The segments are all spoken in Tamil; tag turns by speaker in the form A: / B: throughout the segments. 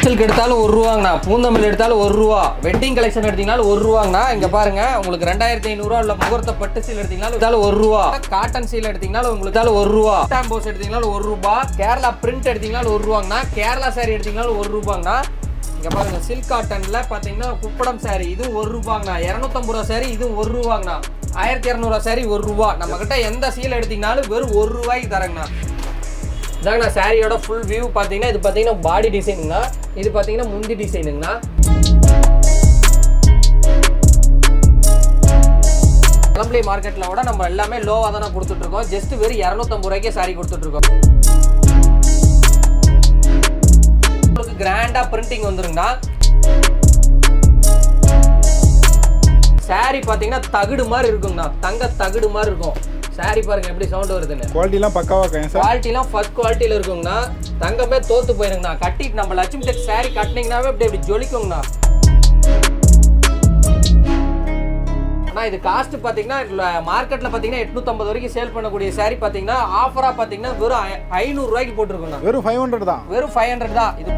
A: சில்க் எடுத்தாலும் ஒரு ரூபாங்கண்ணா பூந்தமிழ் எடுத்தாலும் ஒரு ரூபா வெட்டிங் கலெக்ஷன் எடுத்தீங்கனாலும் ஒரு ரூபாங்கண்ணா இங்க பாருங்க உங்களுக்கு ரெண்டாயிரத்தி ஐநூறுரூவா உள்ள முகூர்த்த பட்டு சீல் எடுத்தீங்கனாலும் எடுத்தாலும் ஒரு ரூபா காட்டன் சீல் எடுத்தீங்கனாலும் உங்களுக்கு எடுத்தாலும் ஒரு ரூபா ஸ்டாம்போஸ் எடுத்தீங்கனாலும் ஒரு ரூபா கேரளா பிரிண்ட் எடுத்தீங்கனாலும் ஒரு ரூபாங்கண்ணா கேரளா saree எடுத்தீங்கனாலும் ஒரு ரூபாங்கண்ணா இங்க பாருங்க சில்க் காட்டன்ல பாத்தீங்கன்னா குப்படம் saree இது ஒரு ரூபாங்கண்ணா இரநூத்தம்பது ரூபா saree இது ஒரு ரூபாங்கண்ணா ஆயிரத்தி இரநூறுவா saree ஒரு ரூபா நம்ம கிட்ட எந்த சீல் எடுத்தீங்கனாலும் வெறும் ஒரு ரூபாய்க்கு தரேங்கண்ணா இதாங்கண்ணா சாரியோட ஃபுல் வியூ பார்த்தீங்கன்னா இது பார்த்தீங்கன்னா பாடி டிசைனுங்கண்ணா இது பார்த்தீங்கன்னா முந்தி டிசைனுங்கண்ணா கிளம்பி மார்க்கெட்டில் விட நம்ம எல்லாமே லோவாக தானே கொடுத்துட்ருக்கோம் ஜஸ்ட் வெறும் இரநூத்தம்பது ரூபாய்க்கே சாரி கொடுத்துட்ருக்கோம் உங்களுக்கு கிராண்டாக பிரிண்டிங் வந்துருங்கண்ணா சாரி பார்த்தீங்கன்னா தகுடு மாதிரி இருக்குங்கண்ணா தங்க தகுடு மாதிரி இருக்கும் சாரி பாருங்க எப்படி சவுண்ட் வருதுன்னு
B: குவாலிட்டிலாம் பக்காவா இருக்கேன் சார்
A: குவாலிட்டிலாம் ஃபர்ஸ்ட் குவாலிட்டியில் இருக்குங்கண்ணா தங்கமே தோத்து போயிருங்கண்ணா கட்டிட்டு நம்ம லட்சுமி டெக் சாரி கட்டினீங்கன்னாவே இப்படி இப்படி ஜொலிக்குங்கண்ணா அண்ணா இது காஸ்ட் பார்த்தீங்கன்னா மார்க்கெட்டில் பார்த்தீங்கன்னா எட்நூத்தம்பது வரைக்கும் சேல் பண்ணக்கூடிய சாரி பார்த்தீங்கன்னா ஆஃபராக பார்த்தீங்கன்னா வெறும் ஐ- ஐநூறு ரூபாய்க்கு போட்டிருக்கோண்ணா
B: வெறும் ஃபைவ் ஹண்ட்ரட் தான்
A: வெறும் ஃபைவ் ஹண்ட்ரட் தான் இது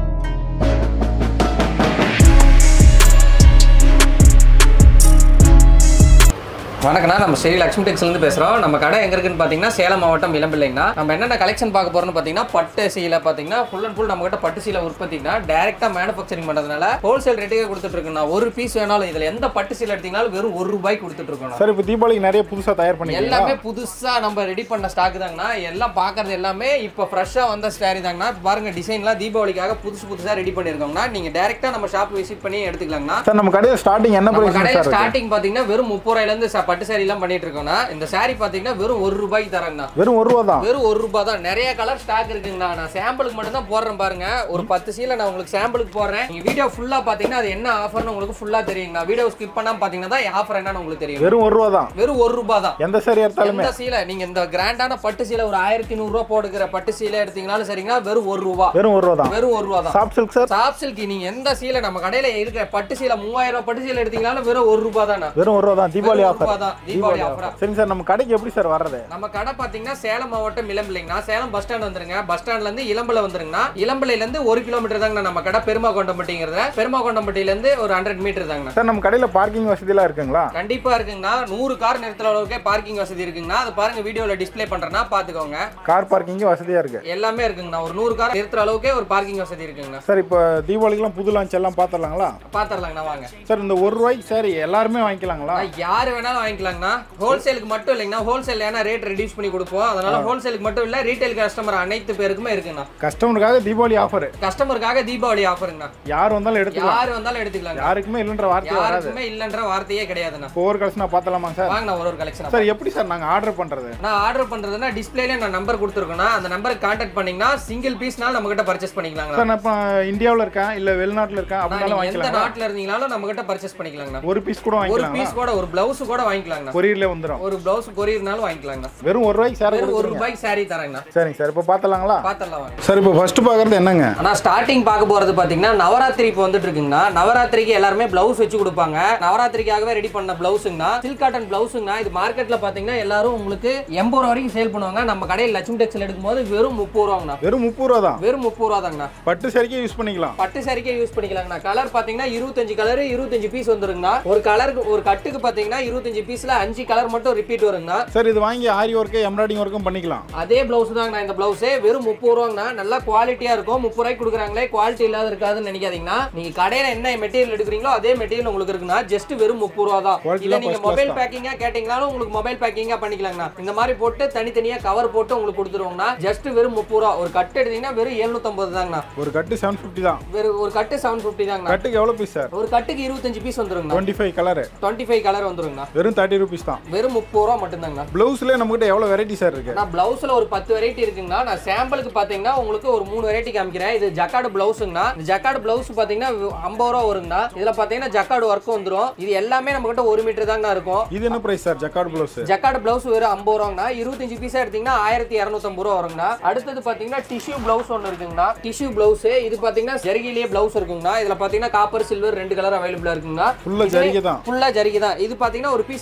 A: வணக்கண்ணா நம்ம ஸ்ரீ லக்ஷ்மி டெக்ஸ்லேருந்து பேசுகிறோம் நம்ம கடை எங்கே இருக்குன்னு பார்த்தீங்கன்னா சேலம் மாவட்டம் இளம்பிள்ளைங்கண்ணா நம்ம என்னென்ன கலெக்ஷன் பார்க்க போகிறோம்னு பார்த்தீங்கன்னா பட்டு சீலை பார்த்தீங்கன்னா ஃபுல் அண்ட் ஃபுல் நம்ம கிட்ட பட்டு சீலை உற்பத்திங்கன்னா டேரெக்டாக மேனுஃபேக்சரிங் பண்ணுறதுனால ஹோல்சேல் ரேட்டுக்கே கொடுத்துட்ருக்குண்ணா ஒரு பீஸ் வேணாலும் இதில் எந்த பட்டு சீலை எடுத்தீங்கனாலும் வெறும் ஒரு ரூபாய்க்கு கொடுத்துட்ருக்கோம்
B: சார் இப்போ தீபாவளிக்கு நிறைய புதுசா தயார் பண்ணிக்கலாம்
A: எல்லாமே புதுசா நம்ம ரெடி பண்ண ஸ்டாக் தாங்கண்ணா எல்லாம் பார்க்கறது எல்லாமே இப்போ ஃப்ரெஷ்ஷா வந்த ஸ்டாரி தாங்கண்ணா இப்ப பாருங்க டிசைன்லாம் தீபாவளிக்காக புதுசு புதுசா ரெடி பண்ணிருக்கோங்கண்ணா நீங்க டைரக்டா நம்ம ஷாப் விசிட் பண்ணி எடுத்துக்கலாங்கண்ணா
B: சார் நம்ம கடையில் ஸ்டார்டிங் என்ன
A: நம்ம
B: பிரைஸ்
A: கடையில
B: சார் இருக்கு
A: ஸ்டார்டிங் பாத்தீங்கன்னா வெறும் முப்பது ரூபாயில இருந்து ச- பட்டு saree எல்லாம் பண்ணிட்டு இருக்கோம்னா இந்த saree பாத்தீங்கன்னா வெறும் ஒரு ரூபாய்க்கு தரேங்கண்ணா
B: வெறும் ஒரு ரூபா தான்
A: வெறும் ஒரு ரூபாய் தான் நிறைய கலர் ஸ்டாக் இருக்குங்கண்ணா நான் சாம்பிளுக்கு மட்டும் தான் போடுறேன் பாருங்க ஒரு பத்து சீலை நான் உங்களுக்கு சாம்பிளுக்கு போடுறேன் நீங்க வீடியோ ஃபுல்லா பாத்தீங்கன்னா அது என்ன ஆஃபர்னு உங்களுக்கு ஃபுல்லா தெரியுங்கண்ணா வீடியோ ஸ்கிப் பண்ணாம பாத்தீங்கன்னா தான் ஆஃபர் என்னன்னு உங்களுக்கு தெரியும்
B: வெறும் ஒரு ரூபா தான்
A: வெறும் ஒரு ரூபாய் தான்
B: எந்த சாரி எடுத்தாலுமே
A: எந்த சீலை நீங்க இந்த கிராண்டான பட்டு சீலை ஒரு ஆயிரத்தி நூறு ரூபா போடுகிற பட்டு சீலை எடுத்தீங்கனாலும் சரிங்களா வெறும் ஒரு ரூபா
B: வெறும் ஒரு ரூபா தான்
A: வெறும் ஒரு ரூபா தான்
B: சாப் சில்க் சார்
A: சாப் சில்கி நீங்க எந்த சீலை நம்ம கடையில இருக்கிற பட்டு சீலை மூவாயிரம் ரூபாய் பட்டு சீலை எடுத்தீங்கனாலும் வெறும் ஒரு ரூபா தானே
B: வெறும் ஒரு ரூபா தான் தீபாவளி
A: வெறும் ஒரு
B: ஆஃபர்
A: ரூபா தான் தீபாவளி ஆஃபரா
B: சரிங்க சார் நம்ம கடைக்கு எப்படி சார் வர்றது
A: நம்ம கடை பாத்தீங்கன்னா சேலம் மாவட்டம் இளம்பிள்ளைங்கண்ணா சேலம் பஸ் ஸ்டாண்ட் வந்துருங்க பஸ் ஸ்டாண்ட்ல இருந்து இளம்பல வந்துருங்கண்ணா இளம்பிள்ளையில இருந்து ஒரு கிலோமீட்டர் தாங்கண்ணா நம்ம கடை பெருமா கொண்டம்பட்டிங்கிறத பெருமா கொண்டம்பட்டியில இருந்து ஒரு ஹண்ட்ரட் மீட்டர் தாங்கண்ணா
B: சார் நம்ம கடையில் பார்க்கிங் வசதியெல்லாம் இருக்குங்களா
A: கண்டிப்பா இருக்குங்கண்ணா நூறு கார் நிறுத்துற அளவுக்கே பார்க்கிங் வசதி இருக்குங்கண்ணா அது பாருங்க வீடியோல டிஸ்ப்ளே பண்றேன்னா பாத்துக்கோங்க
B: கார் பார்க்கிங் வசதியாக இருக்கு
A: எல்லாமே இருக்குங்கண்ணா ஒரு நூறு கார் நிறுத்துற அளவுக்கே ஒரு பார்க்கிங் வசதி இருக்குங்கண்ணா
B: சார் இப்போ தீபாவளிக்கெல்லாம் புது லான்ச் எல்லாம் பார்த்துடலாங்களா
A: பாத்திரலாங்கண்ணா வாங்க
B: சார் இந்த ஒரு ரூபாய்க்கு சாரி எல்லாருமே வாங்கிக்கலாங்களா
A: அண்ணா, யாரு வேணாலும் வாங்கிக்கலாங்கண்ணா ஹோல்சேலுக்கு மட்டும் இல்லைங்கண்ணா ஹோல்சேல் ஏன்னா ரேட் ரெடியூஸ் பண்ணி கொடுப்போம் அதனால ஹோல்சேலுக்கு மட்டும் இல்ல ரீட்டைல் கஸ்டமர் அனைத்து பேருக்குமே இருக்குண்ணா
B: கஸ்டமருக்காக தீபாவளி ஆஃபர்
A: கஸ்டமருக்காக தீபாவளி ஆஃபருங்கண்ணா
B: யார் வந்தாலும் எடுத்துக்கலாம்
A: யாரு வந்தாலும் எடுத்துக்கலாங்க
B: யாருக்குமே இல்லைன்ற வார்த்தை வராது
A: யாருக்குமே இல்லைன்ற வார்த்தையே கிடையாதுண்ணா
B: இப்போ ஒவ்வொரு கலெக்ஷனாக பார்த்தலாமா சார்
A: வாங்கண்ணா ஒரு ஒரு கலெக்ஷன்
B: சார் எப்படி சார் நாங்கள் ஆர்டர் பண்ணுறது
A: நான் ஆர்டர் பண்றதுன்னா டிஸ்பிளேல நான் நம்பர் கொடுத்துருக்கோண்ணா அந்த நம்பருக்கு கான்டாக்ட் பண்ணீங்கன்னா சிங்கிள் பீஸ்னால நம்ம கிட்ட பர்ச்சேஸ் பண்ணிக்கலாங்கண்ணா
B: சார் நான் இப்போ இந்தியாவில் இருக்கேன் இல்லை வெளிநாட்டில் இருக்கேன்
A: அண்ணா,
B: அப்படின்னாலும்
A: நீங்க எந்த
B: வாங்கிக்கலாம்
A: நாட்டுல இருந்தீங்கனாலும் நம்ம கிட்ட பர்ச்சேஸ் பண்ணிக்கலாங்கண்ணா
B: ஒரு பீஸ் கூட
A: ஒரு
B: வாங்கிக்கலாம்
A: பீஸ் கூட ஒரு பிளவுஸ் கூட வாங்கிக்கலாங்கண்ணா
B: கொரியர்லேயே வந்துடும்
A: ஒரு பிளவுஸ் கொரியர்னாலும் வாங்கிக்கலாங்கண்ணா
B: வெறும் ஒரு ரூபாய்க்கு சார்
A: வெறும் ஒரு ரூபாய்க்கு saree தரேங்கண்ணா
B: சரிங்க சார் இப்போ பார்த்தலாங்களா
A: பாத்திரலாம் வாங்க
B: சார் இப்போ ஃபர்ஸ்ட் பார்க்குறது என்னங்க
A: ஆனா ஸ்டார்டிங் பார்க்க போறது பாத்தீங்கன்னா நவராத்திரி இப்போ வந்துட்டு இருக்குங்கண்ணா நவராத்திரிக்கு எல்லாருமே பிளவுஸ் வச்சு கொடுப்பாங்க நவராத்திரிக்காகவே ரெடி பண்ண பிளவுஸுங்கண்ணா சில்க் காட்டன் பிளவுஸுங்கண்ணா இது மார்க்கெட்ல பாத்தீங்கன்னா எல்லாரும் உங்களுக்கு எண்பது ரூபா வரைக்கும் சேல் பண்ணுவாங்க நம்ம கடையில் லட்சுமி டெக்ஸ்டைல் எடுக்கும்போது வெறும் முப்பது ரூபாங்கண்ணா
B: வெறும் முப்பது ரூபா தான்
A: வெறும் முப்பது ரூபா தாங்கண்ணா
B: பட்டு சரிக்கே யூஸ் பண்ணிக்கலாம்
A: பட்டு சாரிக்கே யூஸ் பண்ணிக்கலாங்கண்ணா கலர் பாத்தீங்கன்னா இருபத்தஞ்சு கலர் இருபத்தஞ்சு பீஸ் வந்துருங்கண்ணா ஒரு கலருக்கு ஒரு கட்டுக்கு பாத்தீங்கன்னா இருபத்தஞ்சு பீஸ்ல அஞ்சு கலர் மட்டும் ரிப்பீட் வருங்கண்ணா
B: சார் இது வாங்கி ஆரி ஒர்க்கு எம்ப்ராய்டிங் ஒர்க்கும் பண்ணிக்கலாம்
A: அதே பிளவுஸ் தாங்கண்ணா இந்த பிளவுஸே வெறும் முப்பது ரூபாங்கண்ணா நல்லா குவாலிட்டியா இருக்கும் முப்பது ரூபாய்க்கு கொடுக்குறாங்களே குவாலிட்டி இல்லாத இருக்காதுன்னு நினைக்காதீங்கன்னா நீங்க கடையில என்ன மெட்டீரியல் எடுக்கிறீங்களோ அதே மெட்டீரியல் உங்களுக்கு இருக்குண்ணா ஜஸ்ட் வெறும் முப்பது ரூபா தான்
B: Quality
A: இல்ல
B: எல்லாம்
A: நீங்க
B: first class
A: மொபைல்
B: தான்.
A: பேக்கிங்கா கேட்டீங்கனாலும் உங்களுக்கு மொபைல் பேக்கிங்கா பண்ணிக்கலாங்கண்ணா இந்த மாதிரி போட்டு தனித்தனியா கவர் போட்டு உங்களுக்கு கொடுத்துருவோங்கண்ணா ஜஸ்ட் வெறும் முப்பது ரூபா ஒரு கட்டு எடுத்தீங்கன்னா வெறும் எழுநூத்தம்பது தாங்கண்ணா
B: ஒரு கட்டு செவன் ஃபிஃப்டி தான்
A: வெறும் ஒரு கட்டு செவன் ஃபிஃப்டி தாங்கண்ணா
B: கட்டுக்கு எவ்வளோ பீஸ் சார்
A: ஒரு கட்டுக்கு இருபத்தஞ்சு பீஸ் வந்துருங்கண்ணா
B: twenty five colour
A: twenty five colour வந்துருங்கண்ணா
B: வெறும் தேர்ட்டி ருபீஸ் தான்
A: வெறும் முப்பது ரூபா மட்டும்தாங்கண்ணா
B: ப்ளவுஸ்லேயே நம்மகிட்ட எவ்வளோ வெரைட்டி சார் இருக்கு
A: நான் பிளவுஸ்ல ஒரு பத்து வெரைட்டி இருக்குங்கண்ணா நான் சாம்பிளுக்கு பாத்தீங்கன்னா உங்களுக்கு ஒரு மூணு வெரைட்டி காமிக்கிறேன் இது ஜக்காடு பிளவுஸுங்கண்ணா இந்த ஜக்காடு பிளவுஸ் பாத்தீங்கன்னா ஐம்பது ரூபா வருங்கண்ணா இதுல பாத்தீங்கன்னா ஜக்காடு ஒர்க் வந்துரும் இது எல்லாமே நம்ம கிட்ட ஒரு மீட்டர் தாங்க இருக்கும்
B: இது என்ன price sir jacquard blouse
A: jacquard blouse வெறும் ஐம்பது ரூபாங்கண்ணா இருபத்தஞ்சு பீஸா எடுத்தீங்கன்னா ஆயிரத்தி இரநூத்தம்பது ரூபா வருங்கண்ணா அடுத்தது பாத்தீங்கன்னா டிஷ்யூ பிளவுஸ் ஒன்று இருக்குங்கண்ணா டிஷ்யூ பிளவுஸ் இது பாத்தீங்கன்னா ஜரிகிலேயே பிளவுஸ் இருக்குங்கண்ணா இதுல பாத்தீங்கன்னா காப்பர் சில்வர் ரெண்டு கலர் அவைலபிளா இருக்குங்கண்ணா
B: ஃபுல்லாக ஜரிகை தான்
A: ஃபுல்லா ஜரிகை தான் இது பாத்தீங்கன்னா ஒரு பீஸ்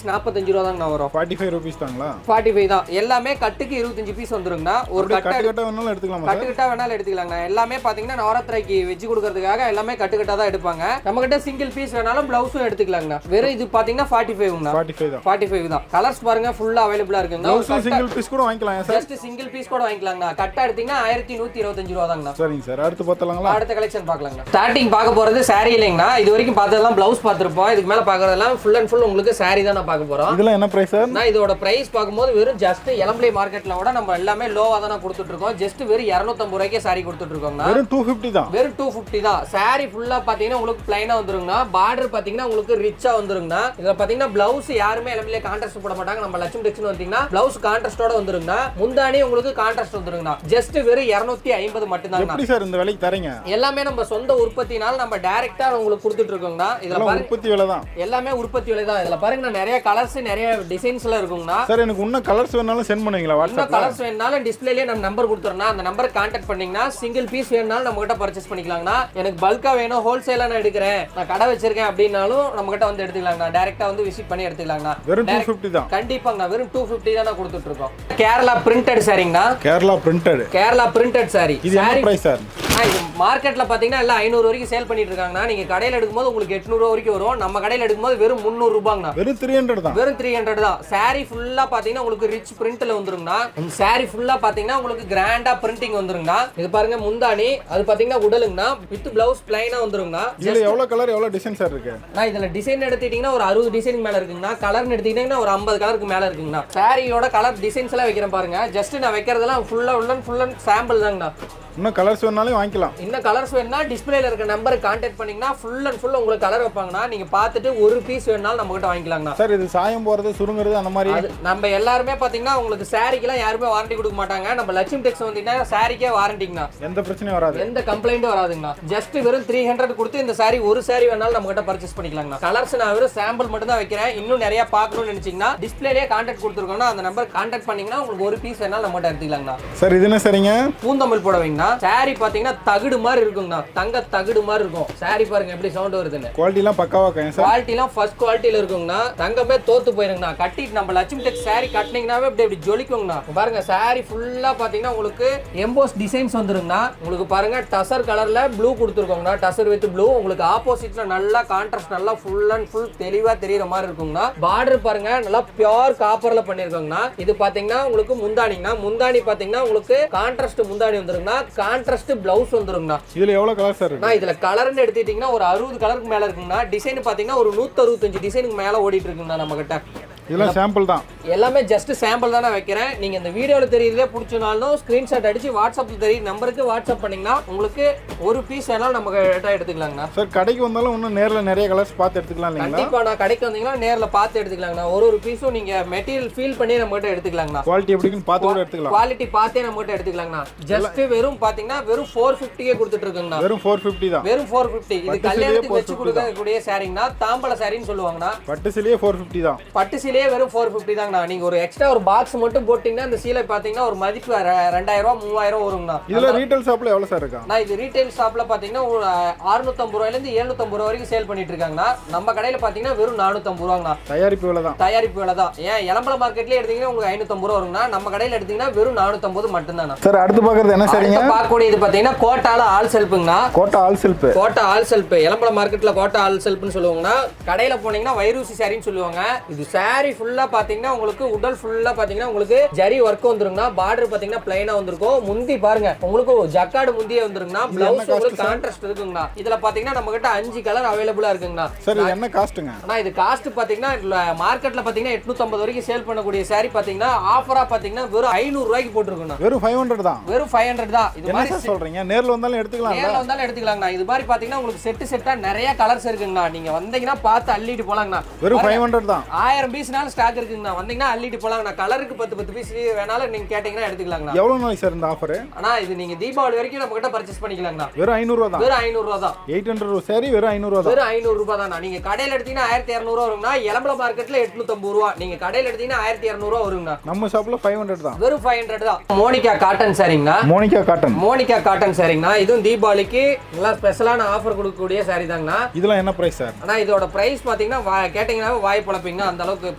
A: நாற்பத்தஞ்சு ரூபா தாங்கண்ணா வரும்
B: ஃபார்ட்டி ஃபைவ் ருபீஸ் தாங்களா
A: ஃபார்ட்டி ஃபைவ் தான் எல்லாமே கட்டுக்கு இருபத்தஞ்சு பீஸ் வந்துருங்கண்ணா ஒரு
B: அப்படியே
A: கட்டை
B: கட்டு கட்ட வேணாலும் எடுத்துக்கலாமா சார்
A: கட்டுக்கட்டா வேணாலும் எடுத்துக்கலாங்கண்ணா எல்லாமே பாத்தீங்கன்னா நவராத்திரிக்கு வெஜ் கொடுக்கறதுக்காக எல்லாமே கட்டுக்கட்டா தான் எடுப்பாங்க நம்ம கிட்ட சிங்கிள் பீஸ் வேணாலும் பிளவுஸும் எடுத்துக்கலாங்கண்ணா வெறும் இது பாத்தீங்கன்னா ஃபார்ட்டி ஃபைவ்ங்கண்ணா
B: ஃபார்ட்டி ஃபைவ் தான்
A: ஃபார்ட்டி ஃபைவ் தான் கலர்ஸ் பாருங்க ஃபுல்லா அவைலபிளா இருக்குங்க
B: ப்ளவுஸும் சிங்கிள் பீஸ் கூட வாங்கிக்கலாம் சார்
A: ஜஸ்ட் சிங்கிள் பீஸ் கூட வாங்கிக்கலாங்கண்ணா கட்டா எடுத்தீங்கன்னா ஆயிரத்தி நூத்தி இருபத்தஞ்சு ரூபா தாங்கண்ணா
B: சரிங்க சார் அடுத்து பார்த்தலாங்களா
A: அடுத்த கலெக்ஷன் பார்க்கலாங்க ஸ்டார்டிங் பார்க்க போறது saree இல்லைங்கண்ணா இது வரைக்கும் பார்த்ததெல்லாம் பிளவுஸ் பார்த்துருப்போம் இதுக்கு மேல பார்க்கறதெல்லாம் ஃபுல் அண்ட் ஃபுல் உங்களுக்கு saree தான் நான் பார்க்க போறோம்
B: இதெல்லாம் என்ன ப்ரைஸ் சார்
A: நான் இதோட பிரைஸ் பார்க்கும்போது வெறும் ஜஸ்ட் இளம்பிளை மார்க்கெட்ல விட நம்ம எல்லாமே லோவா தான் கொடுத்துட்டு இருக்கோம் ஜஸ்ட் வெறும் இரநூத்தம்பது ரூபாய்க்கே saree கொடுத்துட்டு இருக்கோங்கண்ணா
B: வெறும் டூ ஃபிஃப்டி தான்
A: வெறும் டூ ஃபிஃப்டி தான் saree ஃபுல்லா பாத்தீங்கன்னா உங்களுக்கு பிளைனா வந்துருங்கண்ணா பார்டர் பாத்தீங்கன்னா உங்களுக்கு ரிச்சா வந்துருங்கண்ணா இதுல பாத்தீங்கன்னா பிளவுஸ் யாருமே இளம்பிலே கான்ட்ராஸ்ட் போட மாட்டாங்க நம்ம லட்சுமி டெக்ஸ்னு வந்தீங்கன்னா பிளவுஸ் கான்ட்ராஸ்டோட வந்துருங்கண்ணா முந்தானி உங்களுக்கு கான்ட்ராஸ்ட் வந்துருங்கண்ணா ஜஸ்ட் வெறும் இரநூத்தி ஐம்பது மட்டும்தாங்கண்ணா
B: எப்படி சார் இந்த விலைக்கு தரீங்க
A: எல்லாமே நம்ம சொந்த உற்பத்தினால நம்ம டைரக்டா உங்களுக்கு கொடுத்துட்டு இருக்கோங்கண்ணா இதுல
B: இதெல்லாம்
A: பாருங்க
B: உற்பத்தி விலை தான்
A: எல்லாமே உற்பத்தி விலை தான் இதுல பாருங்க நிறைய கலர்ஸ் நிறைய டிசைன்ஸ்ல இருக்குங்கண்ணா
B: சார் எனக்கு இன்னும் கலர்ஸ் வேணாலும் சென்ட் பண்ணுவீங்களா
A: இன்னும்
B: வாட்ஸ்அப்ல
A: கலர்ஸ் வேணுனாலும் டிஸ்பிளேலயே நம்ம நம்பர் கொடுத்துறோம் அந்த நம்பருக்கு கான்டாக்ட் பண்ணீங்கன்னா சிங்கிள் பீஸ் வேணுனாலும் நம்ம கிட்ட பர்ச்சேஸ் பண்ணிக்கலாங்கண்ணா எனக்கு பல்கா வேணும் ஹோல்சேலா நான் எடுக்கிறேன் நான் கடை வச்சிருக்கேன் அப்படின்னாலும் நம்ம கிட்ட வந்து எடுத்துக்கலாங்கண்ணா டைரக்டா வந்து விசிட் பண்ணி எடுத்துக்கலாங்கண்ணா
B: வெறும் டூ ஃபிஃப்டி தான்
A: கண்டிப்பாங்கண்ணா வெறும் டூ ஃபிஃப்டி தான் நான் கொடுத்துட்டு இருக்கோம் கேரளா பிரிண்டட் சாரிங்கண்ணா
B: கேரளா பிரிண்டட்
A: கேரளா பிரிண்டட் சாரி
B: இது என்ன ப்ரைஸ் சார்
A: இது மார்க்கெட்ல பாத்தீங்கன்னா எல்லாம் ஐநூறு வரைக்கும் சேல் பண்ணிட்டு இருக்காங்கண்ணா நீங்க கடையில எடுக்கும்போது உங்களுக்கு எட்நூறு வரைக்கும் வரும் நம்ம கடையில எடுக்கும்போது வெறும் முந்நூறு ரூபாங்கண்ணா
B: வெறும் த்ரீ ஹண்ட்ரட் தான்
A: வெறும் த்ரீ ஹண்ட்ரட் தான் saree ஃபுல்லா பாத்தீங்கன்னா உங்களுக்கு ரிச் பிரிண்ட்ல வந்துருங்கண்ணா saree ஃபுல்லா பாத்தீங்கன்னா உங்களுக்கு கிராண்டா பிரிண்டிங் வந்துருங்கண்ணா இது பாருங்க முந்தானி அது பாத்தீங்கன்னா உடலுங்கண்ணா வித் பிளவுஸ் பிளைனா வந்துருங்கண்ணா
B: இதுல எவ்வளவு கலர் எவ்வளவு டிசைன் சார் இருக்கு
A: நான் இதுல டிசைன் எடுத்துட்டீங்கன்னா ஒரு அறுபது டிசைன் மேல இருக்குங்கண்ணா கலர்னு எடுத்துக்கிட்டீங்கன்னா ஒரு ஐம்பது கலருக்கு மேல இருக்குங்கண்ணா சாரியோட கலர் டிசைன்ஸ் எல்லாம் வைக்கிறேன் பாருங்க ஜஸ்ட் நான் வைக்கிறதெல்லாம் ஃபுல்லா உள்ள ஃபுல் அண்ட் சாம்பிள் தாங்கண்ணா
B: இன்னும் கலர்ஸ் வேணாலும் வாங்கிக்கலாம்
A: இன்னும் கலர்ஸ் வேணும்னா டிஸ்பிளேல இருக்க நம்பருக்கு கான்டாக்ட் பண்ணீங்கன்னா ஃபுல் அண்ட் ஃபுல் உங்களுக்கு கலர் வைப்பாங்கண்ணா நீங்க பார்த்துட்டு ஒரு பீஸ் வேணுனாலும் நம்ம கிட்ட வாங்கிக்கலாங்கண்ணா
B: சார் இது சாயம் போறது சுருங்குறது அந்த மாதிரி
A: அது நம்ம எல்லாருமே பாத்தீங்கன்னா உங்களுக்கு சாரிக்கெல்லாம் யாருமே வாரண்டி கொடுக்க மாட்டாங்க நம்ம லட்சுமி டெக்ஸ் வந்தீங்கன்னா சாரிக்கே வாரண்டிங்கண்ணா
B: எந்த பிரச்சனையும் வராது
A: எந்த கம்ப்ளைண்ட்டும் வராதுங்கண்ணா ஜஸ்ட் வெறும் த்ரீ ஹண்ட்ரட் கொடுத்து இந்த சாரி ஒரு சாரி வேணாலும் நம்ம கிட்ட பர்ச்சேஸ் பண்ணிக்கலாங்கண்ணா கலர்ஸ் நான் வெறும் சாம்பிள் மட்டும் தான் வைக்கிறேன் இன்னும் நிறைய பார்க்கணும்னு நினைச்சீங்கன்னா டிஸ்பிளேலேயே கான்டாக்ட் கொடுத்துருக்கோம்னா அந்த நம்பர் கான்டாக்ட் பண்ணீங்கன்னா உங்களுக்கு ஒரு பீஸ் வேணாலும் நம்ம கிட்ட எடுத்துக்கலாங்கண்ணா
B: சார் இது என்ன சரிங்க
A: பூந்தமிழ் புடவைங்கண்ணா சாரி பாத்தீங்கன்னா தகுடு மாதிரி இருக்குங்கண்ணா தங்க தகுடு மாதிரி இருக்கும் சாரி பாருங்க எப்படி சவுண்ட் வருதுன்னு
B: குவாலிட்டிலாம் பக்காவா இருக்கேன் சார்
A: குவாலிட்டிலாம் ஃபர்ஸ்ட் குவாலிட்டியில இருக்குங்கண்ணா தங்கமே தோத்து போயிருங்கண்ணா கட்டிட்டு நம்ம லட்சுமி டெக் saree கட்டினீங்கன்னாவே இப்படி இப்படி ஜொலிக்குங்கண்ணா பாருங்க saree ஃபுல்லா பாத்தீங்கன்னா உங்களுக்கு எம்போஸ் டிசைன்ஸ் வந்துருங்கண்ணா உங்களுக்கு பாருங்க டசர் கலர்ல ப்ளூ கொடுத்துருக்கோங்கண்ணா டசர் வித் ப்ளூ உங்களுக்கு ஆப்போசிட்ல நல்லா கான்ட்ராஸ்ட் நல்லா ஃபுல் அண்ட் ஃபுல் தெளிவா தெரியுற மாதிரி இருக்குங்கண்ணா பார்டர் பாருங்க நல்லா பியோர் காப்பர்ல பண்ணிருக்கோங்கண்ணா இது பாத்தீங்கன்னா உங்களுக்கு முந்தானிங்கண்ணா முந்தானி பாத்தீங்கன்னா உங்களுக்கு கான்ட்ராஸ்ட் முந்தானி வந்துருங்கண்ணா கான்ட்ராஸ்ட் பிளவுஸ் வந்துருங்கண்ணா
B: இதுல எவ்வளவு கலர் சார் இருக்கு
A: நான் இதுல கலர்னு எடுத்துட்டீங்கன்னா ஒரு அறுபது கலருக்கு மேல இருக்குங்கண்ணா டிசைன் பாத்தீங்கன்னா ஒரு நூத்தி அறுபத்தஞ்சு டிசைனுக்கு மேல ஓடிட்டு இருக்குங்கண்ணா நம்ம கிட்ட
B: இதெல்லாம் சாம்பிள் தான்
A: எல்லாமே ஜஸ்ட் சாம்பிள் தானே வைக்கிறேன் நீங்க இந்த வீடியோல தெரியுறதே பிடிச்சனாலும் ஸ்கிரீன்ஷாட் அடிச்சு வாட்ஸ்அப்ல தெரியும் நம்பருக்கு வாட்ஸ்அப் பண்ணீங்கன்னா உங்களுக்கு ஒரு பீஸ் வேணாலும் நம்ம கிட்ட எடுத்துக்கலாங்கண்ணா
B: சார் கடைக்கு வந்தாலும் இன்னும் நேர்ல நிறைய கலர்ஸ் பார்த்து எடுத்துக்கலாம் இல்லைங்களா
A: கண்டிப்பா நான் கடைக்கு வந்தீங்கன்னா நேர்ல பார்த்து எடுத்துக்கலாங்கண்ணா ஒரு ஒரு பீஸும் நீங்க மெட்டீரியல் ஃபீல் பண்ணி நம்ம கிட்ட எடுத்துக்கலாங்கண்ணா
B: குவாலிட்டி எப்படின்னு பார்த்து கூட எடுத்துக்கலாம்
A: குவாலிட்டி பார்த்தே நம்ம கிட்ட எடுத்துக்கலாங்கண்ணா ஜஸ்ட் வெறும் பாத்தீங்கன்னா வெறும் ஃபோர் ஃபிஃப்டியே கொடுத்துட்டு இருக்குங்கண்ணா
B: வெறும் ஃபோர் ஃபிஃப்டி தான்
A: வெறும் ஃபோர் ஃபிஃப்டி இது
B: பட்டு
A: கல்யாணத்துக்கு
B: சேலையே
A: வச்சு கொடுக்கக்கூடிய சாரிங்கண்ணா தாம்பல சாரின்னு சொல்லுவாங்கண்ணா
B: பட்டு சிலையே ஃபோர் ஃபிஃப்டி தான்
A: பட்டு சீலையே வெறும் ஃபோர் ஃபிஃப்டி தாங்கண்ணா நீங்க ஒரு எக்ஸ்ட்ரா ஒரு பாக்ஸ் மட்டும் போட்டீங்கன்னா இந்த சீலை பாத்தீங்கன்னா ஒரு மதிப்பு ரெ- ரெண்டாயிரம் ரூபா மூவாயிரம் ரூபா வருங்கண்ணா
B: இதுல ரீட்டைல் ஷாப்ல எவ்வளவு சார் இருக்கா
A: நான் இது ரீட்டைல் ஷாப்ல பாத்தீங்கன்னா ஒரு அறுநூத்தம்பது ரூபாயில இருந்து எழுநூத்தம்பது ரூபா வரைக்கும் சேல் பண்ணிட்டு இருக்காங்கண்ணா நம்ம கடையில பாத்தீங்கன்னா வெறும் நானூத்தம்பது ரூபாங்கண்ணா
B: தயாரிப்பு விலை தான்
A: தயாரிப்பு விலை தான் ஏன் இளம்பல மார்க்கெட்லயே எடுத்தீங்கன்னா உங்களுக்கு ஐநூத்தம்பது ரூபா வருங்கண்ணா நம்ம கடையில எடுத்தீங்கன்னா வெறும் நானூத்தம்பது மட்டும்தாண்ணா
B: சார் அடுத்து பார்க்கறது என்ன சரிங்க
A: அடுத்து பார்க்கக்கூடியது பாத்தீங்கன்னா கோட்டால ஆல் செல்ஃபுங்கண்ணா
B: Kota all self
A: Kota all self இளம்பல மார்க்கெட்ல கோட்டா ஆல் செல்ஃப்னு சொல்லுவாங்கன்னா கடையில போனீங்கன்னா வைரூசி சாரின்னு சொல்லுவாங்க இது சாரி ஃபுல்லா பாத்தீங்கன்னா உங்களுக்கு உடல் ஃபுல்லா பாத்தீங்கன்னா உங்களுக்கு ஜரி ஒர்க் வந்துருங்கண்ணா பார்டர் பாத்தீங்கன்னா பிளைனா வந்திருக்கும் முந்தி பாருங்க உங்களுக்கு ஜக்காடு முந்தியே வந்துருங்கண்ணா பிளவுஸ் உங்களுக்கு கான்ட்ராஸ்ட் இருக்குங்கண்ணா இதுல பாத்தீங்கன்னா நம்ம கிட்ட அஞ்சு கலர் அவைலபிளா இருக்குங்கண்ணா
B: சார் இது என்ன காஸ்ட்டுங்க
A: ஆனா இது காஸ்ட் பாத்தீங்கன்னா மார்க்கெட்ல பாத்தீங்கன்னா 850 வரைக்கும் சேல் பண்ணக்கூடிய சாரி பாத்தீங்கன்னா ஆஃபரா பாத்தீங்கன்னா வெறும் 500 ரூபாய்க்கு போட்டுருக்குண்ணா
B: வெறும் ஃபைவ் ஹண்ட்ரட் தான்
A: வெறும் 500 தான் இது
B: என்ன
A: மாதிரி
B: சார் சொல்றீங்க நேர்ல வந்தாலும் எடுத்துக்கலாம்
A: நேர்ல வந்தாலும் எடுத்துக்கலாங்கண்ணா இது மாதிரி பாத்தீங்கன்னா உங்களுக்கு செட்டு செட்டா நிறைய கலர்ஸ் இருக்குங்கண்ணா நீங்க வந்தீங்கன்னா பார்த்து அள்ளிட்டு போலாங்கண்ணா
B: வெறும் ஃபைவ் ஹண்ட்ரட் தான்
A: ஆயிரம் பீஸ்னாலும் ஸ்டாக் இருக்குங்கண்ணா வந்தீங்கன்னா அள்ளிட்டு போலாங்கண்ணா கலருக்கு பத்து பத்து பீஸ் வேணாலும் நீங்க கேட்டீங்கன்னா எடுத்துக்கலாங்கண்ணா
B: எவ்வளவு நாளைக்கு சார் இந்த ஆஃபர்
A: ஆனா இது நீங்க தீபாவளி வரைக்கும் நம்ம கிட்ட பர்ச்சேஸ் பண்ணிக்கலாங்கண்ணா
B: வெறும் ஐநூறுரூவா தான்
A: வெறும் ஐநூறு ரூபா தான்
B: எயிட் ஹண்ட்ரட் சரி வெறும் ஐநூறுரூவா தான்
A: வெறும் ஐநூறு ரூபாய் தான் நீங்க கடையில எடுத்தீங்கன்னா ஆயிரத்தி இரநூறுவா வருங்கண்ணா இளம்பல மார்க்கெட்ல எட்நூத்தம்பது ரூபா நீங்க கடையில எடுத்தீங்கன்னா ஆயிரத்தி இரநூறுவா வருங்கண்ணா
B: நம்ம ஷாப்ல ஃபைவ் ஹண்ட்ரட் தான்
A: வெறும் ஃபைவ் ஹண்ட்ரட் தான் மோனிகா காட்டன் சாரிங்கண்ணா
B: மோனிகா காட்டன்
A: மோனிகா காட்டன் சாரிங்கண்ணா இதுவும் தீபாவளிக்கு நல்லா ஸ்பெஷலான ஆஃபர் கொடுக்கக்கூடிய சாரி தாங்கண்ணா
B: இதெல்லாம் என்ன பிரைஸ் சார்
A: ஆனா இதோட பிரைஸ் பாத்தீங்கன்னா வா- கேட்டீங்கன்னா வாய் பழப்பீங்கன்னா அந்த அளவுக்கு பிரைஸ்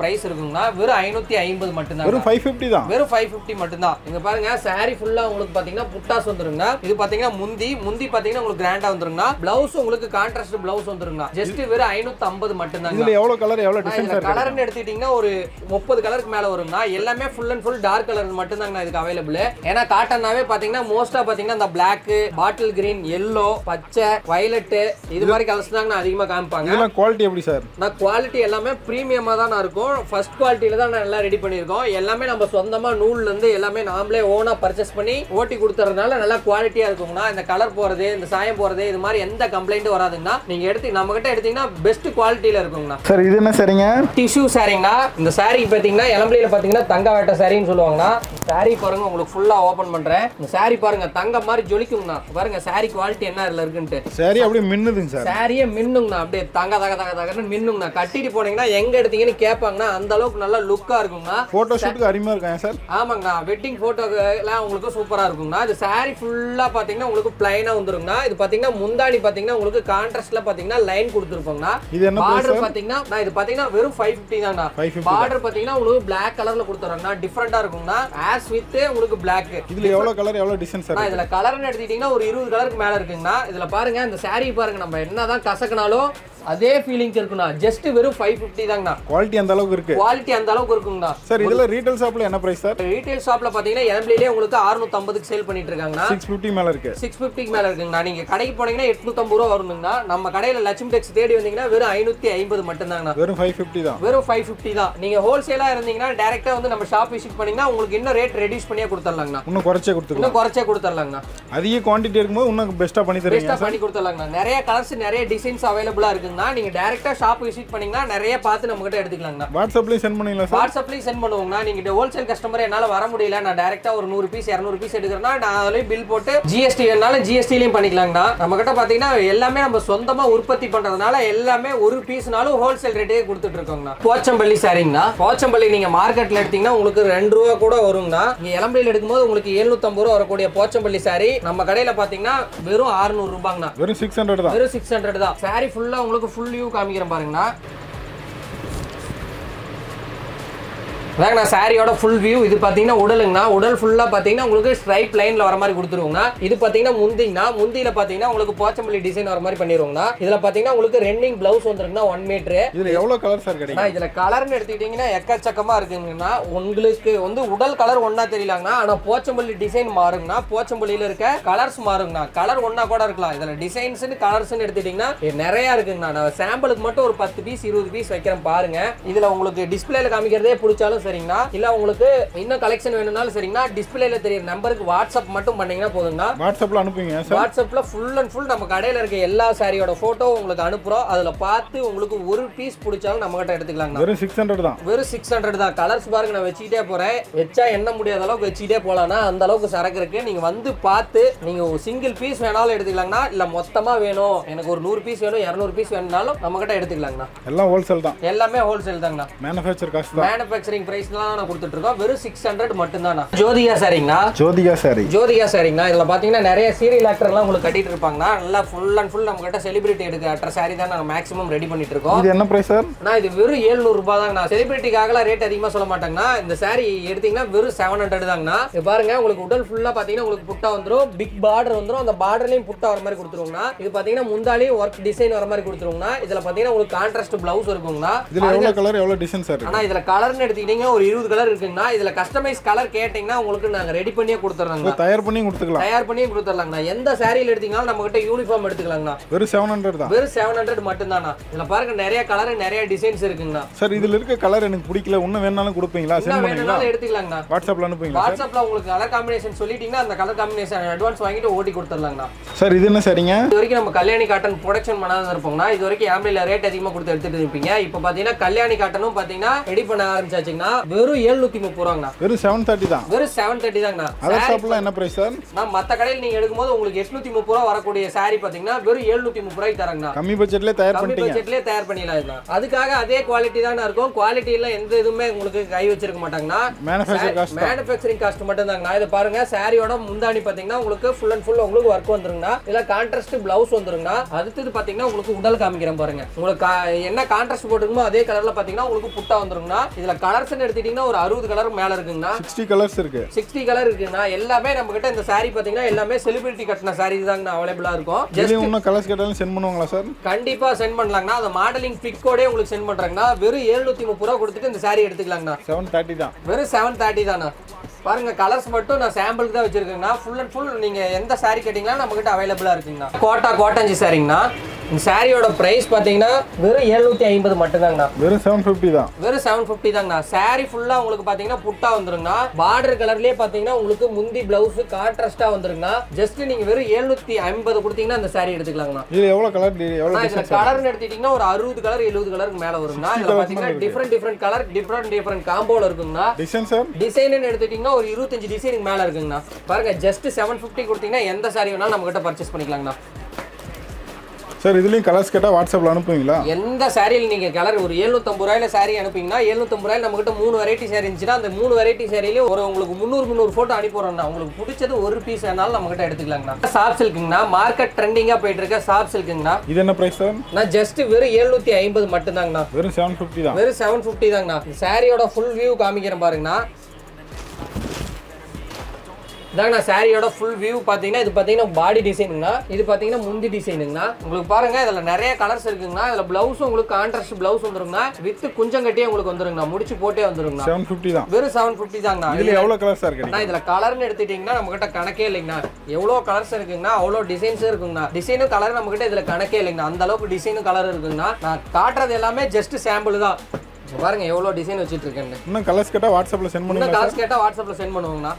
A: பிரைஸ் இருக்குங்கண்ணா வெறும் ஐநூத்தி ஐம்பது மட்டும்தான்
B: வெறும் ஃபைவ் ஃபிஃப்டி தான்
A: வெறும் ஃபைவ் ஃபிஃப்டி மட்டும்தான் இங்க பாருங்க saree ஃபுல்லா உங்களுக்கு பாத்தீங்கன்னா புட்டாஸ் வந்துருங்க இது பாத்தீங்கன்னா முந்தி முந்தி பாத்தீங்கன்னா உங்களுக்கு கிராண்டா வந்துருங்க பிளவுஸ் உங்களுக்கு கான்ட்ராஸ்ட் பிளவுஸ் வந்துருங்க ஜஸ்ட் வெறும் ஐநூத்தி ஐம்பது மட்டும்தாங்க
B: இதுல எவ்வளவு கலர் எவ்வளவு டிசைன்
A: இதுல
B: சார்
A: கலர்னு எடுத்துக்கிட்டீங்கன்னா ஒரு முப்பது கலருக்கு மேல வரும்னா எல்லாமே full and full dark colour மட்டும்தாங்க இதுக்கு அவைலபிள் ஏன்னா காட்டன்னாவே பாத்தீங்கன்னா மோஸ்டா பாத்தீங்கன்னா இந்த பிளாக் பாட்டில் கிரீன் எல்லோ பச்சை வயலட் இது மாதிரி கலர்ஸ் தாங்க அதிகமா காமிப்பாங்க
B: இதெல்லாம் குவாலிட்டி எப்படி சார்
A: நான் குவாலிட்டி எல்லாமே ப்ரீமியமாக தான் நான் இருக்கும் ஃபர்ஸ்ட் குவாலிட்டியில தான் நான் எல்லாம் ரெடி பண்ணியிருக்கோம் எல்லாமே நம்ம சொந்தமாக நூல்ல இருந்து எல்லாமே நாமளே ஓனாக பர்ச்சேஸ் பண்ணி ஓட்டி கொடுத்துறதுனால நல்லா குவாலிட்டியாக இருக்குங்கண்ணா இந்த கலர் போகிறது இந்த சாயம் போகிறது இது மாதிரி எந்த கம்ப்ளைண்ட்டும் வராதுங்கண்ணா நீங்கள் எடுத்து நம்ம கிட்ட எடுத்தீங்கன்னா பெஸ்ட் குவாலிட்டியில் இருக்குங்கண்ணா
B: சார் இது என்ன சரிங்க
A: டிஷ்யூ சாரிங்கண்ணா இந்த சாரி பார்த்தீங்கன்னா இளம்பிலையில் பார்த்தீங்கன்னா தங்க வேட்ட சாரின்னு சொல்லுவாங்கண்ணா சாரி பாருங்க உங்களுக்கு ஃபுல்லாக ஓப்பன் பண்ணுறேன் இந்த சாரி பாருங்க தங்க மாதிரி ஜொலிக்குங்கண்ணா பாருங்க சாரி குவாலிட்டி என்ன இதில் இருக்குன்ட்டு
B: சரி அப்படியே மின்னுதுங்க சார்
A: சாரியே மின்னுங்கண்ணா அப்படியே தங்க தக தக தகன்னு மின்னுங்கண்ணா கட்டிட்டு போனீங்கன்னா எங்க எடுத்தீங்கன்னு கேட்பாங்கண்ணா அந்த அளவுக்கு நல்லா லுக்கா இருக்குங்கண்ணா
B: போட்டோ ஷூட்டுக்கு அருமையா இருக்காங்க சார்
A: ஆமாங்கண்ணா வெட்டிங் எல்லாம் உங்களுக்கு சூப்பரா இருக்குங்கண்ணா இது சாரி ஃபுல்லா பாத்தீங்கன்னா உங்களுக்கு பிளைனா வந்துருங்கண்ணா இது பாத்தீங்கன்னா முந்தாடி பாத்தீங்கன்னா உங்களுக்கு கான்ட்ராஸ்ட்ல பாத்தீங்கன்னா லைன் கொடுத்துருப்போங்கண்ணா
B: இது என்ன price
A: பார்டர்
B: sir?
A: பாத்தீங்கன்னா நான் இது பாத்தீங்கன்னா வெறும் ஃபைவ் ஃபிஃப்டி தாங்கண்ணா
B: 550
A: பார்டர் பாத்தீங்கன்னா உங்களுக்கு பிளாக் கலர்ல கொடுத்துறாங்கண்ணா டிஃப்ரெண்டா இருக்குங்கண்ணா ஆஸ் வித் உங்களுக்கு பிளாக்
B: இதுல எவ்வளவு கலர் எவ்வளவு டிசைன் சார்
A: நான் இதுல கலர்னு எடுத்துக்கிட்டீங்கன்னா ஒரு இருபது கலருக்கு மேல இருக்குங்கண்ணா இதுல பாருங்க இந்த saree பாருங்க நம்ம என்னதான் கசக்குனாலும் அதே ஃபீலிங்ஸ் இருக்குண்ணா ஜஸ்ட் வெறும் ஃபைவ் ஃபிஃப்டி தாங்கண்ணா
B: குவாலிட்டி அந்த அளவுக்கு இருக்கு
A: குவாலிட்டி அந்த அளவுக்கு இருக்குங்கண்ணா
B: சார் இதுல ரீட்டைல் ஷாப்ல என்ன பிரைஸ் சார்
A: ரீட்டைல் ஷாப்ல பாத்தீங்கன்னா எலம்பிலே உங்களுக்கு 650 சேல் பண்ணிட்டு இருக்காங்கண்ணா
B: சிக்ஸ் ஃபிஃப்டி மேல இருக்கு
A: சிக்ஸ் ஃபிஃப்டிக்கு மேல இருக்குங்கண்ணா நீங்க கடைக்கு போனீங்கன்னா எட்நூத்தம்பது ரூபா வருங்கண்ணா நம்ம கடையில லட்சுமி டெக்ஸ் தேடி வந்தீங்கன்னா வெறும் ஐநூத்தி ஐம்பது மட்டும்தாங்கண்ணா
B: வெறும் ஃபைவ் ஃபிஃப்டி தான்
A: வெறும் ஃபைவ் ஃபிஃப்டி தான் நீங்க ஹோல்சேலா இருந்தீங்கன்னா டேரக்டா வந்து நம்ம ஷாப் விசிட் பண்ணீங்கன்னா உங்களுக்கு இன்னும் ரேட் ரெடியூஸ் பண்ணியே கொடுத்துடலாங்கண்ணா
B: இன்னும் குறைச்சே கொடுத்துக்கலாம்
A: இன்னும் குறைச்சே கொடுத்துடலாங்கண்ணா
B: அதிக குவான்டிட்டி இருக்கும்போது இன்னும் பெஸ்ட்டாக பண்ணி தருவீங்க
A: பெஸ்ட்டாக பண்ணி கொடுத்துடலாங்கண்ணா நிறைய கலர்ஸ் நிறைய டிசைன்ஸ் அவைலபிளா இருக்குங்கண்ணா நீங்க டேரக்டா ஷாப் விசிட் பண்ணீங்கன்னா நிறைய பார்த்து நம்ம கிட்ட எடுத்துக்கலாங்கண்ணா
B: வாட்ஸ்அப்லேயும் சென்ட் பண்ணீங்களா சார்
A: வாட்ஸ்அப்லயும் சென்ட் பண்ணுவோங்கண்ணா நீங்க ஹோல்சேல் கஸ்டமர் என்னால வர முடியல நான் டேரக்டா ஒரு நூறு பீஸ் இரநூறு பீஸ் எடுக்கிறேன்னா நான் அதுலயும் பில் போட்டு ஜிஎஸ்டி வேணாலும் ஜிஎஸ்டிலையும் பண்ணிக்கலாங்கண்ணா நம்ம கிட்ட பாத்தீங்கன்னா எல்லாமே நம்ம சொந்தமா உற்பத்தி பண்றதுனால எல்லாமே ஒரு பீஸ்னாலும் ஹோல்சேல் ரேட்டே கொடுத்துட்டு இருக்கோங்கண்ணா போச்சம்பள்ளி சாரிங்கண்ணா போச்சம்பள்ளி நீங்க மார்க்கெட்ல எடுத்தீங்கன்னா உங்களுக்கு ரெண்டு ரூபா கூட வருங்கண்ணா நீங்க இளம்பியில் எடுக்கும்போது உங்களுக்கு 750 ரூபா வரக்கூடிய போச்சம்பள்ளி சாரி நம்ம கடையில பாத்தீங்கன்னா வெறும் 600 ரூபாங்கண்ணா
B: வெறும் சிக்ஸ் ஹண்ட்ரட் தான்
A: வெறும் சிக்ஸ் ஹண்ட்ரட் தான் சாரி ஃபுல்லா உங்களுக்கு ஃபுல் வியூ காமிக்கிறேன் பாருங்கண்ணா அதாங்கண்ணா சாரியோட ஃபுல் வியூ இது பார்த்தீங்கன்னா உடலுங்கண்ணா உடல் ஃபுல்லாக பார்த்தீங்கன்னா உங்களுக்கு ஸ்ட்ரைட் லைனில் வர மாதிரி கொடுத்துருவோங்கண்ணா இது பார்த்தீங்கன்னா முந்திங்கண்ணா முந்தியில் பார்த்தீங்கன்னா உங்களுக்கு போச்சம்பள்ளி டிசைன் வர மாதிரி பண்ணிடுவோங்கண்ணா இதில் பார்த்தீங்கன்னா உங்களுக்கு ரெண்டிங் ப்ளவுஸ் வந்துருக்குண்ணா ஒன் மீட்ரு
B: இதுல எவ்வளவு கலர் சார் கிடைக்கும்
A: ஆனா இதுல கலர்னு எடுத்துக்கிட்டீங்கன்னா எக்கச்சக்கமா இருக்குங்கன்னா உங்களுக்கு வந்து உடல் கலர் ஒண்ணா தெரியலாங்கண்ணா ஆனா போச்சம்பள்ளி டிசைன் மாறுங்கண்ணா போச்சம்பள்ளியில இருக்க கலர்ஸ் மாறுங்கண்ணா கலர் ஒண்ணா கூட இருக்கலாம் இதுல டிசைன்ஸ் கலர்ஸ் எடுத்துக்கிட்டீங்கன்னா இது நிறைய இருக்குங்கண்ணா நான் சாம்பிளுக்கு மட்டும் ஒரு பத்து பீஸ் இருபது பீஸ் வைக்கிறேன் பாருங்க இதுல உங்களுக்கு டிஸ்பிளேல காமிக்கிறதே பிடிச்சாலும் சரிங்கண்ணா இல்ல உங்களுக்கு இன்னும் கலெக்ஷன் வேணும்னாலும் சரிங்கண்ணா டிஸ்பிளேல தெரியுற நம்பருக்கு வாட்ஸ்அப் மட்டும் பண்ணீங்கன்னா போதுங்கண்ணா
B: வாட்ஸ்அப்ல அனுப்புவீங்க சார்
A: வாட்ஸ்அப்ல ஃபுல் அண்ட் ஃபுல் நம்ம கடையில இருக்க எல்லா சாரியோட போட்டோ உங்களுக்கு அனுப்புறோம் அதுல பார்த்து உங்களுக்கு ஒரு பீஸ் பிடிச்சாலும் நம்ம கிட்ட எடுத்துக்கலாங்கண்ணா
B: வெறும் சிக்ஸ் ஹண்ட்ரட் தான்
A: வெறும் சிக்ஸ் ஹண்ட்ரட் தான் கலர்ஸ் பாருங்க நான் வச்சுக்கிட்டே போறேன் வச்சா எண்ண முடியாத அளவுக்கு வச்சுக்கிட்டே போலாம்னா அந்த அளவுக்கு சரக்கு இருக்கு நீங்க வந்து பார்த்து நீங்க ஒரு சிங்கிள் பீஸ் வேணாலும் எடுத்துக்கலாங்கண்ணா இல்ல மொத்தமா வேணும் எனக்கு ஒரு நூறு பீஸ் வேணும் இரநூறு பீஸ் வேணும்னாலும் நம்ம கிட்ட எடுத்துக்கலாங்கண்ணா
B: எல்லாம் ஹோல்சேல் தான்
A: எல்லாமே ஹோல்சேல் தாங்கண்ணா
B: மேனுஃபேக்சர் காஸ்ட் தான்
A: மேனுஃபேக்சரிங் பிரைஸ்லாம் நான் கொடுத்துட்டு இருக்கோம் வெறும் சிக்ஸ் ஹண்ட்ரட் மட்டும்தாண்ணா ஜோதிகா சாரிங்கண்ணா
B: ஜோதிகா சாரி
A: ஜோதிகா சாரிங்கண்ணா இதில் பார்த்தீங்கன்னா நிறைய சீரியல் ஆக்டர்லாம் உங்களுக்கு கட்டிட்டு இருப்பாங்கண்ணா நல்லா ஃபுல் அண்ட் ஃபுல் நம்ம கிட்ட செலிபிரிட்டி எடுக்க கட்டுற சாரி தான் நாங்கள் மேக்ஸிமம் ரெடி பண்ணிட்டு இருக்கோம்
B: இது என்ன பிரைஸ் சார்
A: நான் இது வெறும் 700 ரூபாய் தாங்கண்ணா செலிபிரிட்டிக்காகலாம் ரேட் அதிகமாக சொல்ல மாட்டாங்கண்ணா இந்த saree எடுத்தீங்கன்னா வெறும் செவன் ஹண்ட்ரட் தாங்கண்ணா இது பாருங்க உங்களுக்கு உடல் ஃபுல்லாக பார்த்தீங்கன்னா உங்களுக்கு புட்டா வந்துடும் பிக் பார்டர் வந்துடும் அந்த பார்டர்லையும் புட்டா வர மாதிரி கொடுத்துருவோங்கண்ணா இது பார்த்தீங்கன்னா முந்தாலையும் ஒர்க் டிசைன் வர மாதிரி கொடுத்துருவோங்கண்ணா இதில் பார்த்தீங்கன்னா உங்களுக்கு கான்ட்ராஸ்ட் பிளவுஸ் இருக்குங்கண்ணா
B: இதுல எவ்வளவு கலர் எவ்வளவு டிசைன் சார்
A: ஆனா இதுல கலர்னு எடுத்துக்கிட்டீங்கன்னா ஒரு இருபது கலர் இருக்குங்கண்ணா இதுல கஸ்டமைஸ் கலர் கேட்டீங்கன்னா உங்களுக்கு நாங்க ரெடி பண்ணியே கொடுத்துட்றாங்க
B: தயார் பண்ணி கொடுத்துக்கலாம்
A: தயார் பண்ணியே கொடுத்துடலாங்கண்ணா எந்த சாரியில் எடுத்தீங்கனாலும் நம்ம கிட்ட யூனிஃபார்ம் எடுத்துக்கலாங்கண்ணா
B: வெறும் செவன் ஹண்ட்ரட் தான்
A: வெறும் செவன் ஹண்ட்ரட் மட்டும்தாண்ணா இதுல பாருங்க நிறைய கலர் நிறைய டிசைன்ஸ் இருக்குங்கண்ணா
B: சார் இதுல இருக்க கலர் எனக்கு பிடிக்கல இன்னும் வேணாலும் கொடுப்பீங்களா சென்ட்
A: என்ன
B: பண்ணுவீங்களா
A: வேணும்னாலும் எடுத்துக்கலாங்கண்ணா
B: வாட்ஸ்அப்ல அனுப்புவீங்களா சார்
A: வாட்ஸ்அப்ல உங்களுக்கு கலர் காம்பினேஷன் சொல்லிட்டீங்கன்னா அந்த கலர் காம்பினேஷன் அட்வான்ஸ் வாங்கிட்டு ஓட்டி கொடுத்துடலாங்கண்ணா
B: சார் இது என்ன சரிங்க
A: இது வரைக்கும் நம்ம கல்யாணி காட்டன் ப்ரொடக்ஷன் பண்ணாத இருப்போம்னா இது வரைக்கும் ஆம்பளைல ரேட் அதிகமாக கொடுத்து எடுத்துட்டு இருப்பீங்க இப்போ பார்த்தீங்கன்னா கல்யாணி காட்டனும் பார்த்தீங்கன்னா ரெடி பண்ண ஆரம்பிச்சாச்சுங்கன்னா வெறும் எழுநூத்தி முப்பது ரூபாங்கண்ணா
B: வெறும் செவன் தேர்ட்டி தான்
A: வெறும் செவன் தேர்ட்டி தாங்கண்ணா
B: அதர் ஷாப்லாம் என்ன ப்ரைஸ் சார்
A: நான் மத்த கடையில் நீங்க எடுக்கும்போது உங்களுக்கு எட்நூத்தி முப்பது ரூபா வரக்கூடிய saree பாத்தீங்கன்னா வெறும் எழுநூத்தி முப்பது ரூபாய்க்கு தராங்கண்ணா
B: கம்மி பட்ஜெட்லேயே தயார்
A: கம்மி
B: பண்ணிட்டீங்க
A: பட்ஜெட்லயே தயார் பண்ணிடலாம் இதுதான் அதுக்காக அதே குவாலிட்டி தான் இருக்கும் குவாலிட்டியில எந்த இதுவுமே உங்களுக்கு கை வச்சிருக்க மாட்டாங்கண்ணா
B: மேனுஃபேக்சர் காஸ்ட்
A: மேனுஃபேக்சரிங் காஸ்ட் மட்டும் தாங்கண்ணா இது பாருங்க சாரியோட முந்தாணி பாத்தீங்கன்னா உங்களுக்கு ஃபுல் அண்ட் ஃபுல் உங்களுக்கு ஒர்க் வந்துருங்கண்ணா இதுல கான்ட்ராஸ்ட் பிளவுஸ் வந்துருங்கண்ணா அடுத்தது பாத்தீங்கன்னா உங்களுக்கு உடல் காமிக்கிறேன் பாருங்க உங்களுக்கு கா- என்ன கான்ட்ராஸ்ட் போட்டுருக்குமோ அதே கலர்ல பாத்தீங்கன்னா உங்களுக்கு புட்டா வந்துருங்கண்ணா இதுல கலர்ஸ் எடுத்துட்டீங்கன்னா ஒரு அறுபது கலர் மேல இருக்குங்கண்ணா
B: சிக்ஸ்டி கலர்ஸ் இருக்கு
A: சிக்ஸ்டி கலர் இருக்குண்ணா எல்லாமே நம்ம கிட்ட இந்த saree பாத்தீங்கன்னா எல்லாமே செலிபிரிட்டி கட்டின saree தாங்கண்ணா அவைலபிளா இருக்கும் ஜஸ்ட்
B: இதுலேயும் இன்னும் கலர்ஸ் கேட்டாலும் சென்ட் பண்ணுவாங்களா சார்
A: கண்டிப்பா சென்ட் பண்ணலாங்கண்ணா அந்த மாடலிங் பிக்கோடே உங்களுக்கு சென்ட் பண்றாங்கண்ணா வெறும் 730 முப்பது ரூபா கொடுத்துட்டு இந்த saree எடுத்துக்கலாங்கண்ணா
B: செவன் தேர்ட்டி தான்
A: வெறும் செவன் தேர்ட்டி தானே பாருங்க கலர்ஸ் மட்டும் நான் சாம்பிளுக்கு தான் வச்சிருக்கேங்கண்ணா ஃபுல் அண்ட் ஃபுல் நீங்க எந்த saree கேட்டிங்களா நம்ம கிட்ட அவைலபிளா இருக்குங்கண்ணா கோட்டா கோட்டஞ்சி சாரிங்கண்ணா இந்த சாரியோட பிரைஸ் பாத்தீங்கன்னா வெறும் 750 ஐம்பது மட்டும்தாங்கண்ணா
B: வெறும் செவன் ஃபிஃப்டி தான்
A: வெறும் செவன் ஃபிஃப்டி தாங்கண்ணா saree ஃபுல்லா உங்களுக்கு பாத்தீங்கன்னா புட்டா வந்துருங்கண்ணா பார்டர் கலர்லயே பாத்தீங்கன்னா உங்களுக்கு முந்தி பிளவுஸ் கான்ட்ராஸ்டா வந்துருங்கண்ணா ஜஸ்ட் நீங்க வெறும் 750 ஐம்பது கொடுத்தீங்கன்னா இந்த saree எடுத்துக்கலாங்கண்ணா
B: இதில் எவ்வளோ கலர் எவ்வளோ
A: ஆனா இதுல கலர்னு எடுத்துட்டீங்கன்னா ஒரு அறுபது கலர் எழுபது கலருக்கு மேல வருங்கண்ணா இதுல பாத்தீங்கன்னா different different colour different different காம்போல இருக்குங்கண்ணா
B: டிசைன் சார்
A: டிசைன் எடுத்துட்டீங்கன்னா ஒரு இருபத்தஞ்சு டிசைனுக்கு மேல இருக்குங்கண்ணா பாருங்க ஜஸ்ட் செவன் ஃபிஃப்டி கொடுத்தீங்கன்னா எந்த சாரி வேணாலும் நம்ம கிட்ட பர்ச்சேஸ் பண்ணிக்கலாங்கண்ணா
B: சார் இதுலேயும் கலர்ஸ் கேட்டால் வாட்ஸ்அப்பில் அனுப்புவீங்களா
A: எந்த சாரியில் நீங்க கலர் ஒரு 750 ரூபாயில சாரி அனுப்பிங்கன்னா 750 ரூபாயில நம்ம கிட்ட மூணு வெரைட்டி சாரி இருந்துச்சுன்னா அந்த மூணு வெரைட்டி சாரியிலேயே ஒரு உங்களுக்கு முந்நூறு முந்நூறு போட்டோ அனுப்பிடுறோம்னா உங்களுக்கு பிடிச்சது ஒரு பீஸ் வேணாலும் நம்ம கிட்ட எடுத்துக்கலாங்கண்ணா சாப் சில்க்குங்கண்ணா மார்க்கெட் ட்ரெண்டிங்கா போயிட்டு இருக்க சாப் சில்க்குங்கண்ணா
B: இது என்ன ப்ரைஸ் சார்
A: நான் ஜஸ்ட் வெறும் 750 ஐம்பது மட்டும்தாங்கண்ணா
B: வெறும் செவன் ஃபிஃப்டி தான்
A: வெறும் செவன் ஃபிஃப்டி தாங்கண்ணா சாரியோட ஃபுல் வியூ காமிக்கிறேன் பாருங்கண்ணா இதாங்கண்ணா சாரியோட ஃபுல் வியூ பார்த்தீங்கன்னா இது பார்த்தீங்கன்னா பாடி டிசைனுங்கண்ணா இது பார்த்தீங்கன்னா முந்தி டிசைனுங்கண்ணா உங்களுக்கு பாருங்க இதில் நிறைய கலர்ஸ் இருக்குங்கண்ணா இதில் பிளவுஸும் உங்களுக்கு கான்ட்ராஸ்ட் பிளவுஸ் வந்துருங்கண்ணா வித் குஞ்சம் கட்டியே உங்களுக்கு வந்துருங்கண்ணா முடிச்சு போட்டே வந்துருங்கண்ணா
B: செவன் ஃபிஃப்டி தான்
A: வெறும் செவன் ஃபிஃப்டி தாங்கண்ணா
B: இதில் எவ்வளோ கலர் சார் கிடைக்கும்
A: அண்ணா இதுல கலர்னு எடுத்துட்டீங்கன்னா நம்ம கிட்ட கணக்கே இல்லைங்கண்ணா எவ்வளோ கலர்ஸ் இருக்குங்கண்ணா அவ்வளோ டிசைன்ஸ் இருக்குங்கண்ணா டிசைனும் கலர் நம்ம கிட்ட இதுல கணக்கே இல்லைங்கண்ணா அந்த அளவுக்கு டிசைனும் கலர் இருக்குங்கண்ணா நான் காட்டுறது எல்லாமே ஜஸ்ட் சாம்பிள் தான் இங்க பாருங்க எவ்வளோ டிசைன் வச்சுட்டு இருக்கேன்னு
B: இன்னும் கலர்ஸ் கேட்டால் வாட்ஸ்அப்பில் சென்ட்
A: இன்னும்
B: பண்ணுவீங்களா
A: காசு கேட்டால் வாட்ஸ்அப்பில் சென்ட் பண்ணுவோங்கண்ணா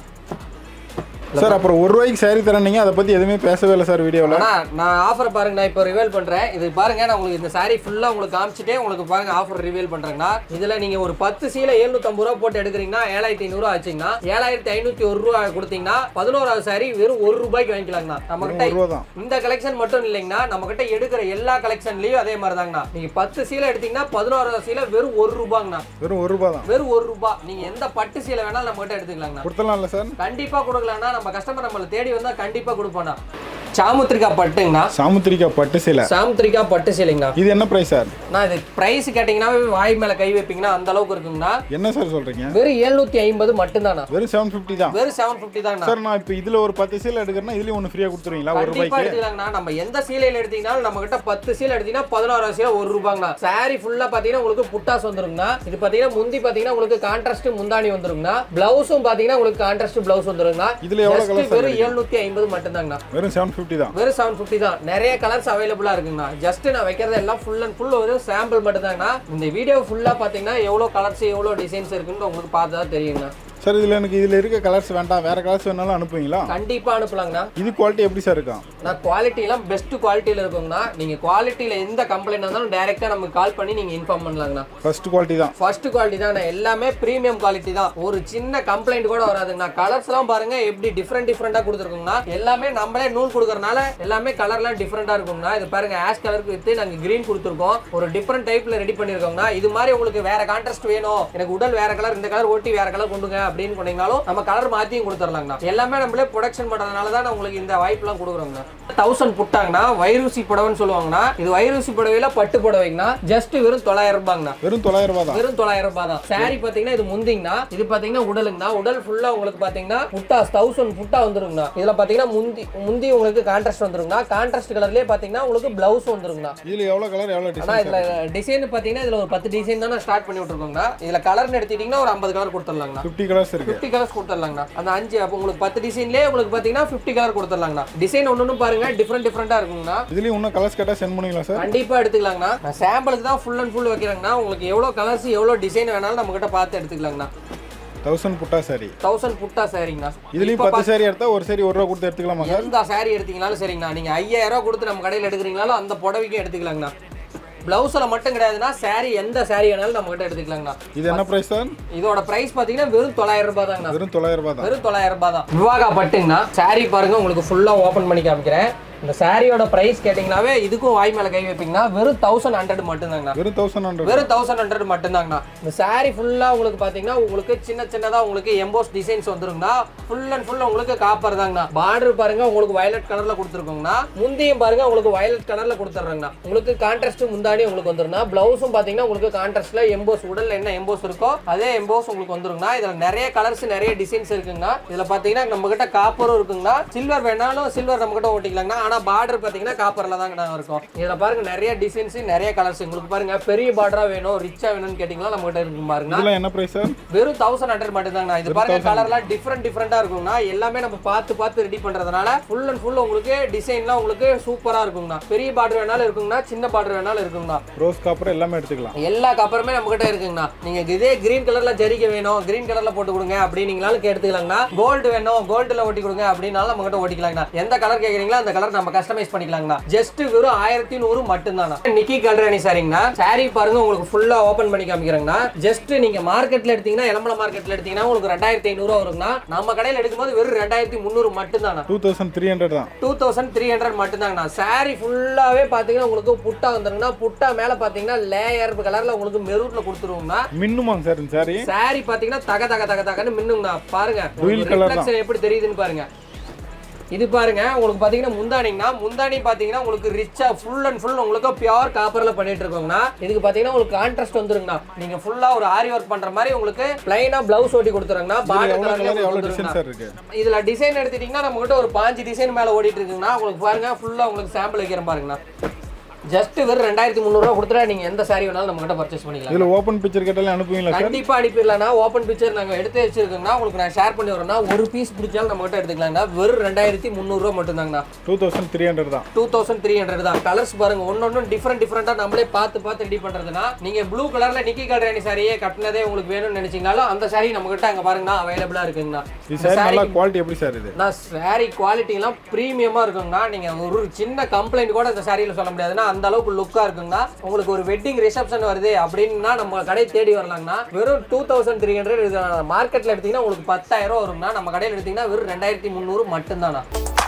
B: சார் அப்புறம் ஒரு ரூபாய்க்கு saree தரேன்னீங்க அதை பற்றி எதுவுமே பேசவே இல்லை சார் வீடியோவில்
A: அண்ணா நான் ஆஃபர் பாருங்க நான் இப்போ ரிவீல் பண்றேன் இது பாருங்க நான் உங்களுக்கு இந்த saree ஃபுல்லா உங்களுக்கு காமிச்சிட்டே உங்களுக்கு பாருங்க ஆஃபர் ரிவீல் பண்றேங்கண்ணா இதுல நீங்க ஒரு பத்து சீலை 750 ரூபா போட்டு எடுக்கிறீங்கன்னா ஏழாயிரத்தி ஐநூறு ஆச்சுங்கண்ணா ஏழாயிரத்தி ஐநூத்தி ஒரு ரூபா கொடுத்தீங்கன்னா பதினோராவது saree வெறும் ஒரு ரூபாய்க்கு வாங்கிக்கலாங்கண்ணா நம்ம
B: ஒரு
A: கிட்ட
B: ரூபா தான்
A: இந்த கலெக்ஷன் மட்டும் இல்லைங்கண்ணா நம்ம கிட்ட எடுக்கிற எல்லா கலெக்ஷன்லயும் அதே மாதிரி தாங்கண்ணா நீங்க பத்து சீலை எடுத்தீங்கன்னா பதினோராவது சீலை வெறும் ஒரு ரூபாங்கண்ணா
B: வெறும் ஒரு ரூபா தான்
A: வெறும் ஒரு ரூபாய் நீங்க எந்த பட்டு சீலை வேணாலும் நம்ம கிட்ட எடுத்துக்கலாங்கண்ணா
B: கொடுத்தலாம் இல்லை சார்
A: கண்டிப்பா கொடுக்கலாம்னா நம்ம கஸ்டமர் நம்மளை தேடி வந்தா கண்டிப்பா கொடுப்போம்ண்ணா சாமுத்திரிக்கா பட்டுங்கண்ணா
B: சாமுத்திரிக்கா பட்டு சேலை
A: சாமுத்திரிக்கா பட்டு சீலைங்கண்ணா
B: இது என்ன ப்ரைஸ் சார்
A: நான் இது பிரைஸ் கேட்டிங்கன்னா வாய் மேல கை வைப்பீங்கன்னா அந்த அளவுக்கு இருக்குங்கண்ணா
B: என்ன சார் சொல்கிறீங்க
A: வெறும் 750 ஐம்பது மட்டும்தாண்ணா
B: வெறும் செவன் ஃபிஃப்டி தான்
A: வெறும் செவன் ஃபிஃப்டி தாங்கண்ணா
B: சார் நான் இப்போ இதில் ஒரு பத்து சேலை எடுக்கிறேன்னா இதுலேயும் ஒன்று ஃப்ரீயாக கொடுத்துருவீங்களா ஒரு
A: கண்டிப்பா
B: ரூபாய்க்கு
A: எடுத்துக்கலாங்கண்ணா நம்ம எந்த சீலையில எடுத்தீங்கனாலும் நம்ம கிட்ட பத்து சீலை எடுத்தீங்கன்னா பதினோரு சீலை ஒரு ரூபாங்கண்ணா சாரி ஃபுல்லா பாத்தீங்கன்னா உங்களுக்கு புட்டாஸ் வந்துருங்கண்ணா இது பாத்தீங்கன்னா முந்தி பாத்தீங்கன்னா உங்களுக்கு கான்ட்ராஸ்ட் முந்தாணி வந்துருங்கண்ணா பிளவுஸும் பாத்தீங்கன்னா உங்களுக்கு கான்ட்ராஸ்ட் பிளவுஸ் வந்துருங்கண்ணா
B: இதுல எவ்வளவு
A: Just
B: colours
A: வெறும் 750 ஐம்பது மட்டும்தாங்கண்ணா
B: வெறும் செவன் ஃபிஃப்டி தான்
A: வெறும் செவன் ஃபிஃப்டி தான் நிறைய கலர்ஸ் அவைலபிளா இருக்குங்கண்ணா ஜஸ்ட் நான் வைக்கிறது எல்லாம் ஃபுல் அண்ட் ஃபுல் ஒரு சாம்பிள் மட்டும் தாங்கண்ணா இந்த வீடியோ ஃபுல்லா பாத்தீங்கன்னா எவ்வளவு கலர்ஸ் எவ்வளவு டிசைன்ஸ் இருக்குன்னு உங்களுக்கு பார்த்தா தெரியுங்கண்ணா
B: சார் இதில் எனக்கு இதில் இருக்க கலர்ஸ் வேண்டாம் வேற கலர்ஸ் வேணாலும் அனுப்புவீங்களா
A: கண்டிப்பா அனுப்பலாங்கண்ணா
B: இது குவாலிட்டி எப்படி சார் இருக்கும்
A: நான் குவாலிட்டி எல்லாம் பெஸ்ட் குவாலிட்டியில இருக்குங்கண்ணா நீங்க குவாலிட்டியில எந்த கம்ப்ளைண்ட் இருந்தாலும் டைரக்டா நமக்கு கால் பண்ணி நீங்க இன்ஃபார்ம் பண்ணலாங்கண்ணா
B: ஃபர்ஸ்ட் குவாலிட்டி தான்
A: ஃபர்ஸ்ட் குவாலிட்டி தான் எல்லாமே பிரீமியம் குவாலிட்டி தான் ஒரு சின்ன கம்ப்ளைண்ட் கூட வராதுங்கண்ணா கலர்ஸ் எல்லாம் பாருங்க எப்படி டிஃப்ரெண்ட் டிஃப்ரெண்டா கொடுத்துருக்கோங்கண்ணா எல்லாமே நம்மளே நூல் கொடுக்கறனால எல்லாமே கலர்லாம் டிஃப்ரெண்டா இருக்குங்கண்ணா இது பாருங்க ஆஷ் கலருக்கு வித்து நாங்க கிரீன் கொடுத்துருக்கோம் ஒரு டிஃப்ரெண்ட் டைப்ல ரெடி பண்ணிருக்கோங்கண்ணா இது மாதிரி உங்களுக்கு வேற கான்ட்ராஸ்ட் வேணும் எனக்கு உடல் வேற கலர் இந்த கலர் ஓட்டி வேற கலர் கொண்டுங்க அப்படின்னு சொன்னீங்கனாலும் நம்ம கலர் மாத்தியும் கொடுத்துடலாங்கண்ணா எல்லாமே நம்மளே ப்ரொடக்ஷன் பண்றதுனால தான் நான் உங்களுக்கு இந்த வாய்ப்புலாம் கொடுக்குறோங்கண்ணா தௌசண்ட் புட்டாங்கண்ணா வைரூசி புடவைன்னு சொல்லுவாங்கண்ணா இது வைரூசி புடவையில பட்டு புடவைங்கண்ணா ஜஸ்ட் வெறும் தொள்ளாயிரம் ரூபாங்கண்ணா
B: வெறும் தொள்ளாயிரம் ரூபாய் தான்
A: வெறும் தொள்ளாயிரம் ரூபாய் தான் சாரி பாத்தீங்கன்னா இது முந்திங்கண்ணா இது பாத்தீங்கன்னா உடலுங்கண்ணா உடல் ஃபுல்லா உங்களுக்கு பாத்தீங்கன்னா புட்டா தௌசண்ட் புட்டா வந்துருங்கண்ணா இதுல பாத்தீங்கன்னா முந்தி முந்தி உங்களுக்கு கான்ட்ராஸ்ட் வந்துருங்கண்ணா கான்ட்ராஸ்ட் கலர்லயே பாத்தீங்கன்னா உங்களுக்கு பிளவுஸ் வந்துருங்கண்ணா
B: இதில் எவ்வளோ கலர் எவ்வளோ
A: ஆனா
B: டிசைன்
A: இதுல டிசைன் பாத்தீங்கன்னா இதுல ஒரு பத்து டிசைன் தானே ஸ்டார்ட் பண்ணி விட்டுருக்கோங்கண்ணா இதுல கலர்னு எடுத்துட்டீங்கன்னா ஒரு ஐம்பது கலர் கொடுத்துடலாங்கண்ணா
B: ஃபிஃப்டி கலர்ஸ் இருக்கு
A: ஃபிஃப்டி கலர்ஸ் கொடுத்துடலாங்கண்ணா அந்த அஞ்சு அப்போ உங்களுக்கு பத்து டிசைன்லேயே உங்களுக்கு பார்த்தீங்கன்னா ஃபிஃப்டி கலர் கொடுத்துடலாங்கண்ணா டிசைன் ஒன்று பாருங்க டிஃப்ரெண்ட் டிஃப்ரெண்ட்டாக இருக்குங்கண்ணா
B: இதுலேயும் இன்னும் கலர்ஸ் கேட்டால் சென்ட் பண்ணுவீங்களா சார்
A: கண்டிப்பா எடுத்துக்கலாங்கண்ணா நான் சாம்பிளுக்கு தான் ஃபுல் அண்ட் ஃபுல் வைக்கிறேங்கண்ணா உங்களுக்கு எவ்வளோ கலர்ஸ் எவ்வளோ டிசைன் வேணாலும் நம்ம கிட்ட பார்த்து எடுத்துக்கலாங்கண்ணா
B: தௌசண்ட் புட்டா சாரி
A: தௌசண்ட் புட்டா சாரிங்கண்ணா
B: இதுலேயும் பத்து சாரி எடுத்தால் ஒரு சாரி ஒரு ரூபா கொடுத்து எடுத்துக்கலாமா சார்
A: எந்த சாரி எடுத்தீங்கனாலும் சரிங்கண்ணா நீங்க ஐயாயிரம் ரூபா கொடுத்து நம்ம கடையில் எடுக்கிறீங்கனாலும் அந்த புடவைக்கும் எடுத்துக்கலாங்கண்ணா பிளவுஸ்ல மட்டும் கிடையாதுன்னா saree எந்த saree வேணாலும் நம்ம கிட்ட எடுத்துக்கலாங்கண்ணா
B: இது என்ன ப்ரைஸ் சார்
A: இதோட பிரைஸ் பாத்தீங்கன்னா வெறும் தொள்ளாயிரம் ரூபாய் தாங்கண்ணா
B: வெறும் தொள்ளாயிரம் ரூபாய் தான்
A: வெறும் தொள்ளாயிரம் ரூபாய் தான் விவாகா பட்டுங்கண்ணா saree பாருங்க உங்களுக்கு ஃபுல்லா ஓபன் பண்ணி காமிக்கிறேன் இந்த சாரியோட பிரைஸ் கேட்டிங்கனாவே இதுக்கும் வாய் மேல கை வைப்பீங்கன்னா வெறும் தௌசண்ட் ஹண்ட்ரட் மட்டும்தாங்கண்ணா
B: வெறும் தௌசண்ட் ஹண்ட்ரட்
A: வெறும் தௌசண்ட் ஹண்ட்ரட் மட்டும்தாங்கண்ணா இந்த saree ஃபுல்லா உங்களுக்கு பாத்தீங்கன்னா உங்களுக்கு சின்ன சின்னதா உங்களுக்கு எம்போஸ் டிசைன்ஸ் வந்துருங்கண்ணா ஃபுல் அண்ட் ஃபுல் உங்களுக்கு காப்பர் தாங்கண்ணா பார்டர் பாருங்க உங்களுக்கு வயலட் கலர்ல கொடுத்துருக்கோங்கண்ணா முந்தியும் பாருங்க உங்களுக்கு வயலட் கலர்ல கொடுத்துட்றாங்கண்ணா உங்களுக்கு கான்ட்ராஸ்ட் முந்தாடி உங்களுக்கு வந்துருங்கண்ணா பிளவுஸும் பாத்தீங்கன்னா உங்களுக்கு கான்ட்ராஸ்ட்ல எம்போஸ் உடல்ல என்ன எம்போஸ் இருக்கோ அதே எம்போஸ் உங்களுக்கு வந்துருங்கண்ணா இதுல நிறைய கலர்ஸ் நிறைய டிசைன்ஸ் இருக்குங்கண்ணா இதுல பாத்தீங்கன்னா நம்ம கிட்ட காப்பரும் இருக்குங்கண்ணா சில்வர் வேணாலும் சில்வர் நம்ம கிட்ட ஓட்டிக்கலாங்கண்ணா ஆனா பார்டர் பாத்தீங்கன்னா காப்பர்ல தாங்கண்ணா இருக்கும் இதுல பாருங்க நிறைய டிசைன்ஸ் நிறைய கலர்ஸ் உங்களுக்கு பாருங்க பெரிய பார்டரா வேணும் ரிச்சா வேணும்னு கேட்டீங்கன்னா நம்ம கிட்ட இருக்கு பாருங்க
B: இதெல்லாம் என்ன ப்ரைஸ் சார்
A: வெறும் தௌசண்ட் ஹண்ட்ரட் மட்டும் தாங்கண்ணா இது பாருங்க கலர்லாம் டிஃப்ரெண்ட் டிஃப்ரெண்டா இருக்குங்கண்ணா எல்லாமே நம்ம பார்த்து பார்த்து ரெடி பண்றதுனால ஃபுல் அண்ட் ஃபுல் உங்களுக்கு டிசைன்லாம் உங்களுக்கு சூப்பரா இருக்குங்கண்ணா பெரிய பார்டர் வேணாலும் இருக்குங்கண்ணா சின்ன பார்டர் வேணாலும் இருக்குங்கண்ணா
B: ரோஸ் காப்பர் எல்லாமே எடுத்துக்கலாம்
A: எல்லா கப்பருமே நம்ம கிட்ட இருக்குங்கண்ணா நீங்க இதே கிரீன் கலர்ல ஜரிகை வேணும் கிரீன் கலர்ல போட்டு கொடுங்க அப்படின்னீங்களாலும் எடுத்துக்கலாங்கண்ணா கோல்டு வேணும் கோல்டுல ஒட்டி கொடுங்க அப்படின்னாலும் நம்ம கிட்ட ஓட்டிக்கலாங்கண்ணா எந்த கலர் கேக்குறீங்களோ அந்த கலர் நம்ம கஸ்டமைஸ் பண்ணிக்கலாங்கண்ணா ஜஸ்ட் வெறும் ஆயிரத்தி நூறு மட்டும்தாண்ணா நிக்கி கல்ராணி சாரிங்கண்ணா சாரி பாருங்க உங்களுக்கு ஃபுல்லா ஓபன் பண்ணி காமிக்கிறேங்கண்ணா ஜஸ்ட் நீங்க மார்க்கெட்ல எடுத்தீங்கன்னா இளம்பல மார்க்கெட்ல எடுத்தீங்கன்னா உங்களுக்கு ரெண்டாயிரத்தி ஐநூறு வருங்கண்ணா நம்ம கடையில் எடுக்கும்போது வெறும் ரெண்டாயிரத்தி முந்நூறு மட்டும்தாண்ணா
B: டூ தௌசண்ட் த்ரீ ஹண்ட்ரட் தான்
A: டூ தௌசண்ட் த்ரீ ஹண்ட்ரட் மட்டும்தாங்கண்ணா சாரி ஃபுல்லாகவே பார்த்தீங்கன்னா உங்களுக்கு புட்டா வந்துருங்கண்ணா புட்டா மேலே பார்த்தீங்கன்னா லேயர் கலரில் உங்களுக்கு மெரூனில் கொடுத்துருவோங்கண்ணா
B: மின்னுமாங்க சார் இந்த சாரி
A: சாரி பார்த்தீங்கன்னா தக தக தக தகன்னு மின்னுங்கண்ணா பாருங்க
B: Dual colour தான்.
A: ரிஃப்ளெக்ஷன் எப்படி தெரியுதுன்னு பாருங்க இது பாருங்க உங்களுக்கு பாத்தீங்கன்னா முந்தானிங்கன்னா முந்தானி பாத்தீங்கன்னா உங்களுக்கு ரிச்சா ஃபுல் அண்ட் ஃபுல் உங்களுக்கு பியூர் காப்பர்ல பண்ணிட்டு இருக்கோங்கண்ணா இதுக்கு பாத்தீங்கன்னா உங்களுக்கு கான்ட்ராஸ்ட் வந்துருங்கண்ணா நீங்க ஃபுல்லா ஒரு ஆரி ஒர்க் பண்ற மாதிரி உங்களுக்கு பிளைனா பிளவுஸ் ஓட்டி கொடுத்துருங்கண்ணா பார்டர்
B: எவ்வளோ கலர் எவ்வளோ
A: கலர்ல
B: டிசைன் சார் இருக்கு
A: இதுல டிசைன் எடுத்துட்டீங்கன்னா நம்ம கிட்ட ஒரு பாஞ்சு டிசைன் மேல ஓடிட்டு இருக்குங்கண்ணா உங்களுக்கு பாருங்க ஃபுல்லா உங்களுக்கு சாம்பிள் வைக்கிறேன் பாருங்கண்ணா ஜஸ்ட் வெறும் ரெண்டாயிரத்தி முந்நூறுவா கொடுத்துட்டா நீங்க எந்த சாரி வேணாலும் நம்ம கிட்ட பர்ச்சேஸ் பண்ணிக்கலாம்
B: இதில் ஓப்பன் பிக்சர் கேட்டாலும் அனுப்புவீங்களா சார்
A: கண்டிப்பா அனுப்பிடலாம்னா ஓப்பன் பிக்சர் நாங்க எடுத்து வச்சிருக்கோம்னா உங்களுக்கு நான் ஷேர் பண்ணி வரோம்னா ஒரு பீஸ் பிடிச்சாலும் நம்ம கிட்ட எடுத்துக்கலாம்னா வெறும் ரெண்டாயிரத்தி முந்நூறுவா மட்டும்தாங்கண்ணா
B: டூ தௌசண்ட் த்ரீ ஹண்ட்ரட் தான்
A: டூ தௌசண்ட் த்ரீ ஹண்ட்ரட் தான் கலர்ஸ் பாருங்க ஒன்னொன்னு டிஃப்ரெண்ட் டிஃப்ரெண்டா நம்மளே பார்த்து பார்த்து ரெடி பண்றதுனா நீங்க ப்ளூ கலர்ல நிக்கி கல்ராணி சாரியே கட்டினதே உங்களுக்கு வேணும்னு நினைச்சீங்கனாலும் அந்த சாரி நம்ம கிட்ட அங்க பாருங்கண்ணா அவைலபிளா இருக்குங்கண்ணா
B: இது சாரி நல்லா குவாலிட்டி எப்படி சார் இது
A: நான் சாரி குவாலிட்டிலாம் ப்ரீமியமாக இருக்குங்கண்ணா நீங்கள் ஒரு சின்ன கம்ப்ளைண்ட் கூட இந்த சாரியில் சொல்ல முடியாதுன்னா அந்த அளவுக்கு லுக்காக இருக்குங்கண்ணா உங்களுக்கு ஒரு வெட்டிங் ரிசப்ஷன் வருது அப்படின்னா நம்ம கடை தேடி வரலாங்கண்ணா வெறும் டூ தௌசண்ட் த்ரீ ஹண்ட்ரட் மார்க்கெட்டில் எடுத்தீங்கன்னா உங்களுக்கு பத்தாயிரம் ரூபா வருங்கண்ணா நம்ம கடையில் எடுத்தீங்கன்னா வெறும் ரெண்டாயிரத்தி முந்நூறு மட்டும்தாண்ணா